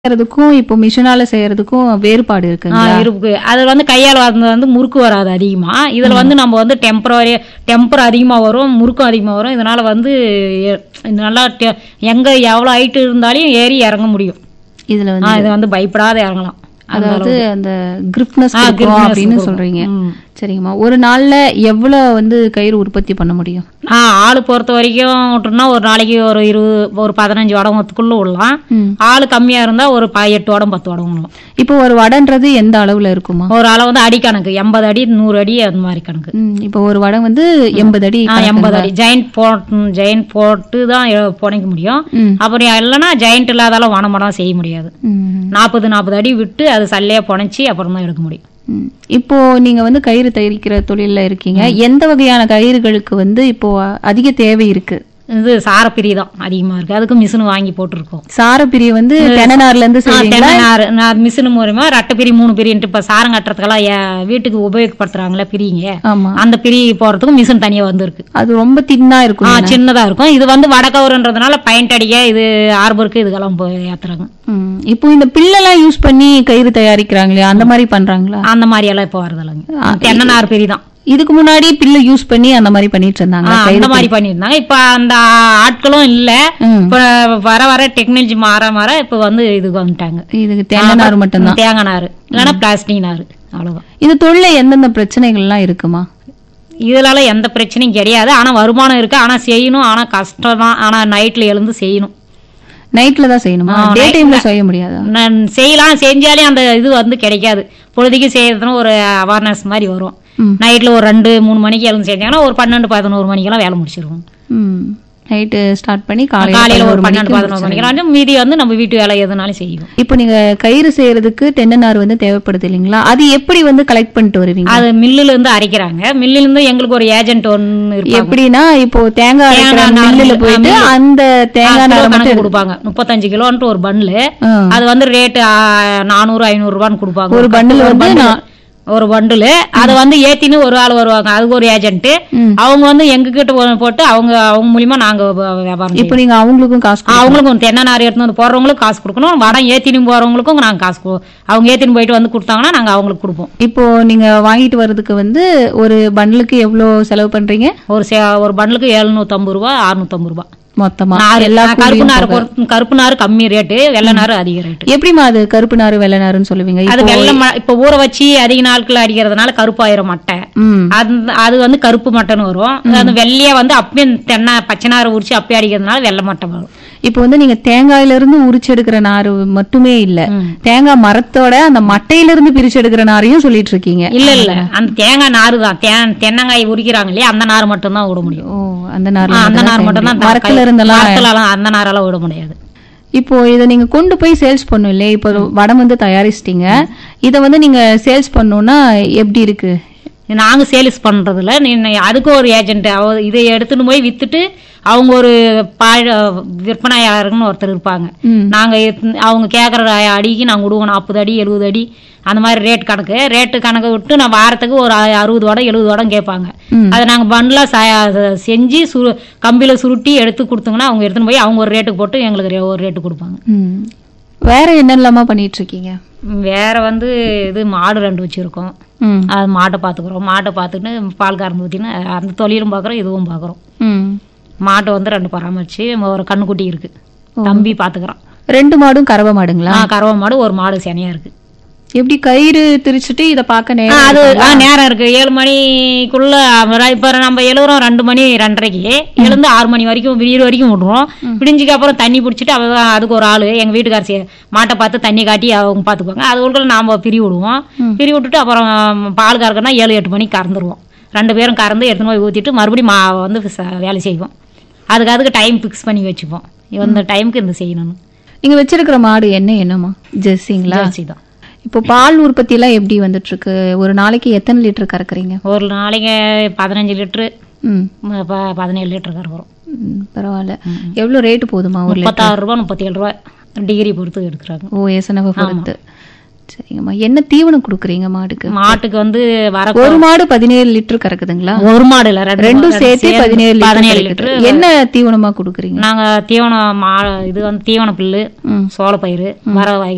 செய்யறதுக்கும் இப்போ மிஷினால செய்யறதுக்கும் வேறுபாடு ஆ, இருக்குங்களா இருக்கு அது வந்து கையால் வந்து வந்து முறுக்கு வராது அதிகமா இதுல வந்து நம்ம வந்து டெம்பரரி டெம்பர் அதிகமா வரும் முறுக்கும் அதிகமா வரும் இதனால வந்து எ- நல்லா டெ- எங்க எவ்வளவு ஹைட் இருந்தாலும் ஏறி இறங்க முடியும் இதுல ஆ, வந்து இது வந்து பயப்படாத இறங்கலாம் அதாவது அந்த கிரிப்னஸ் ஆ, gripness அப்படின்னு கொடுக்கும். சொல்றீங்க ம். சரிங்கம்மா ஒரு நாள்ல எவ்வளவு வந்து கயிறு உற்பத்தி பண்ண முடியும் ஆ ஆள் பொறுத்த வரைக்கும் விட்டோம்னா ஒரு நாளைக்கு ஒரு இருபது ஒரு பதினஞ்சு உடம்பத்துக்குள்ள விடலாம் ம். ஆள் கம்மியா இருந்தா ஒரு ப எட்டு உடம் பத்து உடம் விடலாம் இப்போ ஒரு வடன்றது எந்த அளவுல இருக்குமா ஒரு அளவு வந்து அடி கணக்கு எண்பது அடி நூறு அடி அந்த மாதிரி கணக்கு ம், இப்போ ஒரு வடம் வந்து எண்பது அடி ஆ எண்பது அடி ஜெயிண்ட் போட்டு ஜெயிண்ட் போட்டு தான் எ- புனைக்க முடியும் ம். அப்புறம் இல்லைன்னா ஜெயிண்ட் இல்லாதால வனமடம் செய்ய முடியாது ம், நாற்பது நாற்பது அடி விட்டு அது சல்லையா புனைச்சி அப்புறம் தான் எடுக்க முடியும் ம். இப்போ நீங்க வந்து கயிறு தயாரிக்கிற தொழில்ல இருக்கீங்க எந்த வகையான கயிறுகளுக்கு வந்து இப்போ அதிக தேவை இருக்கு இது சாரப்பிரி தான் அதிகமா இருக்கு அதுக்கு மிஷின் வாங்கி போட்டிருக்கோம் சாரப்பிரிய வந்து தென்னநார்ல இருந்து செய்வீங்களா தென்னை நார் நான் மிஷின் மூலியமா ரெட்டை பிரி மூணு பிரின்ட்டு இப்ப சாரம் கட்டுறதுக்கெல்லாம் ஏ- வீட்டுக்கு உபயோகப்படுத்துறாங்களே பிரிங்க ஆமா அந்த பிரி போறதுக்கு மிஷின் தனியா வந்திருக்கு அது ரொம்ப தின்னா ஆ இருக்கும் சின்னதா இருக்கும் இது வந்து வடக்கவருன்றதுனால பெயிண்ட் அடிக்க இது ஆர்பருக்கு இதுக்கெல்லாம் போய் ஏத்துறாங்க ம். இப்போ இந்த பில்லெல்லாம் யூஸ் பண்ணி கயிறு தயாரிக்கிறாங்களே அந்த மாதிரி பண்றாங்களா அந்த மாதிரி எல்லாம் இப்ப வரதில்லைங்க தென்னை நார் பிரி தான் இதுக்கு முன்னாடி பில்ல யூஸ் பண்ணி அந்த மாதிரி பண்ணிட்டு இருந்தாங்க ஆ, அந்த மாதிரி பண்ணியிருந்தாங்க இப்ப அந்த ஆட்களும் இல்ல ம். இப்ப வர வர டெக்னாலஜி மாற மாற இப்ப வந்து இதுக்கு வந்துட்டாங்க இதுக்கு தேங்காய் நார் மட்டும்தான் தேங்காய் நார் இல்லைன்னா பிளாஸ்டிக் நார் அவ்வளவுதான் இந்த தொழில எந்தெந்த பிரச்சனைகள்லாம் இருக்குமா இதனால எந்த பிரச்சனையும் கிடையாது ஆனா வருமானம் இருக்கு ஆனா செய்யணும் ஆனா கஷ்டம் தான் ஆனா நைட்ல எழுந்து செய்யணும் நைட்ல தான் செய்யணுமா டே டைம்ல செய்ய முடியாதா நான் செய்யலாம் செஞ்சாலே அந்த இது வந்து கிடைக்காது பொழுதுக்கு செய்யறதுன்னு ஒரு அவேர்னஸ் மாதிரி வரும் ம். நைட்ல ஒரு ரெண்டு மூணு மணிக்கு எழுந்து செஞ்சாங்கன்னா ஒரு பன்னெண்டு பதினோரு மணிக்கெல்லாம் வேலை முடிச்சிருவோம் ம் நைட்டு ஸ்டார்ட் பண்ணி காலையில காலையில ஒரு ஒரு பன்னெண்டு மணிக்கு பதினோரு மணிக்கெல்லாம் மீதி வந்து நம்ம வீட்டு வேலை எதுனாலும் செய்வோம் இப்போ நீங்க கயிறு செய்யறதுக்கு தென்னை நார் வந்து தேவைப்படுது இல்லைங்களா அது எப்படி வந்து கலெக்ட் பண்ணிட்டு வருவீங்க அது மில்லுல இருந்து அரைக்கிறாங்க மில்லுல இருந்து எங்களுக்கு ஒரு ஏஜென்ட் ஒன்னு இருப்பாங்க எப்படின்னா இப்போ தேங்காய் அரைக்கிற தேங்காய் நார் மில்லுல மில்லு, போயிட்டு ஆ, அந்த தேங்காய் கிலோ நாரை கணக்கு மட்டும் கொடுப்பாங்க முப்பத்தஞ்சு கிலோன்ட்டு ஒரு பன்ல ஆ. அது வந்து ரேட்டு நானூறு ஐநூறு ரூபான்னு கொடுப்பாங்க ஒரு bundle ஒரு வந்து bundle. நான்- ஒரு பண்டில் அதை வந்து ஏத்தின்னு ஒரு ஆள் வருவாங்க அதுக்கு ஒரு ஏஜென்ட் ம். அவங்க வந்து எங்க கிட்ட ஒண்ணு போட்டு அவங்க அவங்க மூலியமா நாங்க வ- வியாபாரம் இப்போ நீங்க அவங்களுக்கும் காசு செய்வோம். அவங்களுக்கும் தென்னை நார் எடுத்துன்னு வந்து போறவங்களுக்கு காசு கொடுக்கணும் வடம் ஏத்தின்னு போறவங்களுக்கும் நாங்க காசு கொடு- அவங்க ஏத்தின்னு போயிட்டு வந்து கொடுத்தாங்கன்னா நாங்க அவங்களுக்கு கொடுப்போம் இப்போ நீங்க வாங்கிட்டு வர்றதுக்கு வந்து ஒரு பண்டலுக்கு எவ்வளவு செலவு பண்றீங்க ஒரு சே- ஒரு பண்டலுக்கு எழுநூத்தம்பது ரூபா அறுநூத்தம்பது ரூபா மொத்தமா நார் எல்லா கருப்பு கூலியும் நார் போக. பொறுத்து- கருப்பு நார் கம்மி ரேட்டு வெள்ளை நார் அதிக ரேட்டு எப்படிமா அது கருப்பு நாறு வெள்ளை நாருன்னு சொல்லுவீங்க அது இப்போ- வெள்ளை ம- இப்ப ஊற வச்சு அதிக நாட்கள் அடிக்கிறதுனால கருப்பாயிரம் மட்டை ம் அந்த அது வந்து கருப்பு மட்டைன்னு வரும் அந்த வெள்ளையா வந்து அப்பயே தென்னை பச்சை நாரை உரிச்சு அப்பயே அடிக்கிறதுனால வெள்ளை மட்டை வரும் இப்போ வந்து நீங்க தேங்காயில இருந்து உரிச்சு எடுக்கிற நாறு மட்டுமே இல்ல ம். தேங்காய் மரத்தோட அந்த மட்டையில இருந்து பிரிச்சு எடுக்கிற நாரையும் சொல்லிட்டு இருக்கீங்க இல்ல இல்ல அந்த தேங்காய் நாறு தான் தே- தென்னங்காய் உரிக்கிறாங்க இல்லையா அந்த நார் மட்டும் தான் விட முடியும் ஓ அந்த நார்ல ஆ, அந்த மட்டும்தான் நார் செய்ய மட்டும் தான் முடியும். மரத்துல இருந்தெல்லாம் மரத்துலலாம் அந்த நாரெல்லாம் விட முடியாது இப்போ இதை நீங்க கொண்டு போய் சேல்ஸ் பண்ணும் இல்லையா இப்போ வடம் வந்து தயாரிச்சிட்டீங்க இதை வந்து நீங்க சேல்ஸ் பண்ணணும்னா எப்படி இருக்கு நாங்க சேல்ஸ் பண்றதுல நீ அதுக்கு ஒரு ஏஜென்ட் இதை எடுத்துட்டு போய் வித்துட்டு அவங்க ஒரு பாழ விற்பனையாளருன்னு ஒருத்தர் இருப்பாங்க ம். நாங்க எத்- அவங்க கேக்குற அடிக்கு நாங்க விடுவோம் நாற்பது அடி எழுபது அடி அந்த மாதிரி ரேட் கணக்கு ரேட்டு கணக்கு விட்டு நான் வாரத்துக்கு ஒரு அ- அறுபது வடம் எழுபது வடம் கேட்பாங்க ம். அதை நாங்க பண்டிலா செஞ்சு சு கம்பியில சுருட்டி எடுத்து கொடுத்தோங்கன்னா அவங்க எடுத்துன்னு போய் அவங்க ஒரு ரேட்டுக்கு போட்டு எங்களுக்கு ரே- ஒரு ரேட்டு கொடுப்பாங்க ம். வேற என்னெல்லாமா பண்ணிட்டு இருக்கீங்க ம், வேற வந்து இது மாடு ரெண்டு வச்சிருக்கோம் ம் அது மாட்டை பார்த்துக்குறோம் மாட்டை பார்த்துக்கிட்டு பால் கறந்து ஊற்றின்னு அந்த தொழிலும் பார்க்குறோம் இதுவும் பார்க்குறோம் ம் மாட்டை வந்து ரெண்டு பராமரிச்சு ஒரு கண்ணுக்குட்டி இருக்கு தம்பி பார்த்துக்குறான் ரெண்டு மாடும் கறவை மாடுங்களா ஆ கறவை மாடு ஒரு மாடு சனியா இருக்கு எப்படி கயிறு திரிச்சிட்டு இத பார்க்க ஆ, நேரம் அது ஆ, நேரம் இருக்கு ஏழு மணிக்குள்ள அப்புறம் இப்ப நம்ம எழுதுறோம் ரெண்டு மணி ரெண்டரைக்கு எழுந்து ஆறு மணி வரைக்கும் விடியிற வரைக்கும் விடுறோம் விடிஞ்சுக்கு அப்புறம் தண்ணி பிடிச்சிட்டு அவ அதுக்கு ஒரு ஆளு எங்க வீட்டுக்கார சே- மாட்டை பார்த்து தண்ணி காட்டி அவங்க பாத்துக்குவாங்க அதுக்குள்ள நாம பிரி விடுவோம் பிரி விட்டுட்டு அப்புறம் பால் கறக்கனா ஏழு எட்டு மணிக்கு கறந்துருவோம் ரெண்டு பேரும் கறந்து எடுத்துன்னு போய் ஊத்திட்டு மறுபடியும் மா வந்து ச- வேலை செய்வோம் அதுக்கு அதுக்கு டைம் ஃபிக்ஸ் பண்ணி வச்சுப்போம் இந்த டைமுக்கு இந்த செய்யணும் நீங்க வச்சிருக்கிற மாடு என்ன என்னமா ஜெர்சிங்களா ஜெர்சி தான் இப்போ பால் உற்பத்தி எல்லாம் எப்படி வந்துட்டு இருக்கு ஒரு நாளைக்கு எத்தனை லிட்டர் கறக்குறீங்க ஒரு நாளைக்கு பதினஞ்சு லிட்டரு ம் ம- ப- பதினேழு லிட்டர் கறக்குறோம் ம், பரவாயில்ல எவ்வளவு ரேட் போதுமா ஒரு லிட்டர் முப்பத்தாறு ரூபா முப்பத்தி ஏழு ரூபா டிகிரி பொறுத்து எடுக்கிறாங்க ஓ எஸ்என்எஃப் பொறுத்து சரிங்கம்மா என்ன தீவனம் கொடுக்குறீங்க மாடுக்கு மாட்டுக்கு வந்து வர ஒரு மாடு பதினேழு லிட்டர் கறக்குதுங்களா ஒரு மாடு இல்ல ரெண்டு ரெண்டும் மாடு சேர்த்து பதினேழு பதினேழு லிட்டர் லிட்டர் என்ன தீவனமா கொடுக்குறீங்க நாங்க தீவனம் மா இது வந்து தீவன புல்லு ம் சோளப்பயிறு மர